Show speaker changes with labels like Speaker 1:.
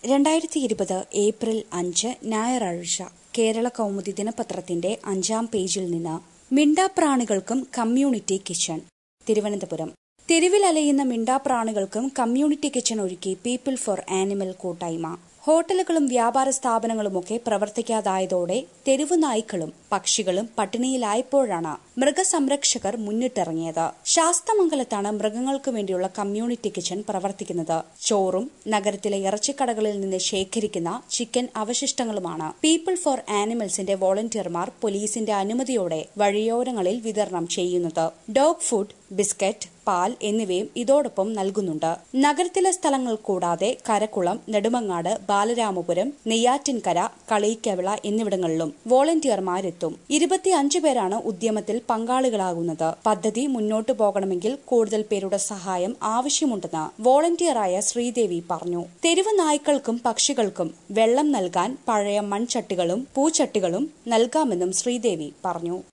Speaker 1: രണ്ടായിരത്തി ഇരുപത് ഏപ്രിൽ അഞ്ച് ഞായറാഴ്ച കേരള കൗമുദി ദിനപത്രത്തിന്റെ അഞ്ചാം പേജിൽ നിന്ന് മിണ്ടാപ്രാണികൾക്കും കമ്മ്യൂണിറ്റി കിച്ചൺ തിരുവനന്തപുരം തെരുവിലലയുന്ന മിണ്ടാപ്രാണികൾക്കും കമ്മ്യൂണിറ്റി കിച്ചൺ ഒരുക്കി പീപ്പിൾ ഫോർ ആനിമൽ കൂട്ടായ്മ ഹോട്ടലുകളും വ്യാപാര സ്ഥാപനങ്ങളുമൊക്കെ പ്രവർത്തിക്കാതായതോടെ തെരുവു നായ്ക്കളും പക്ഷികളും പട്ടിണിയിലായപ്പോഴാണ് മൃഗസംരക്ഷകർ മുന്നിട്ടിറങ്ങിയത് ശാസ്തമംഗലത്താണ് മൃഗങ്ങൾക്ക് വേണ്ടിയുള്ള കമ്മ്യൂണിറ്റി കിച്ചൺ പ്രവർത്തിക്കുന്നത് ചോറും നഗരത്തിലെ ഇറച്ചിക്കടകളിൽ നിന്ന് ശേഖരിക്കുന്ന ചിക്കൻ അവശിഷ്ടങ്ങളുമാണ് പീപ്പിൾ ഫോർ ആനിമൽസിന്റെ വോളണ്ടിയർമാർ പോലീസിന്റെ അനുമതിയോടെ വഴിയോരങ്ങളിൽ വിതരണം ചെയ്യുന്നത് ഡോഗ് ഫുഡ് ബിസ്ക്കറ്റ് പാൽ എന്നിവയും ഇതോടൊപ്പം നൽകുന്നുണ്ട് നഗരത്തിലെ സ്ഥലങ്ങൾ കൂടാതെ കരക്കുളം നെടുമങ്ങാട് ബാലരാമപുരം നെയ്യാറ്റിൻകര കളയിക്കവിള എന്നിവിടങ്ങളിലും വോളണ്ടിയർമാരെത്തും ഇരുപത്തിയഞ്ച് പേരാണ് ഉദ്യമത്തിൽ പങ്കാളികളാകുന്നത് പദ്ധതി മുന്നോട്ടു പോകണമെങ്കിൽ കൂടുതൽ പേരുടെ സഹായം ആവശ്യമുണ്ടെന്ന് വോളണ്ടിയറായ ശ്രീദേവി പറഞ്ഞു തെരുവ് നായ്ക്കൾക്കും പക്ഷികൾക്കും വെള്ളം നൽകാൻ പഴയ മൺചട്ടികളും പൂച്ചട്ടികളും നൽകാമെന്നും ശ്രീദേവി പറഞ്ഞു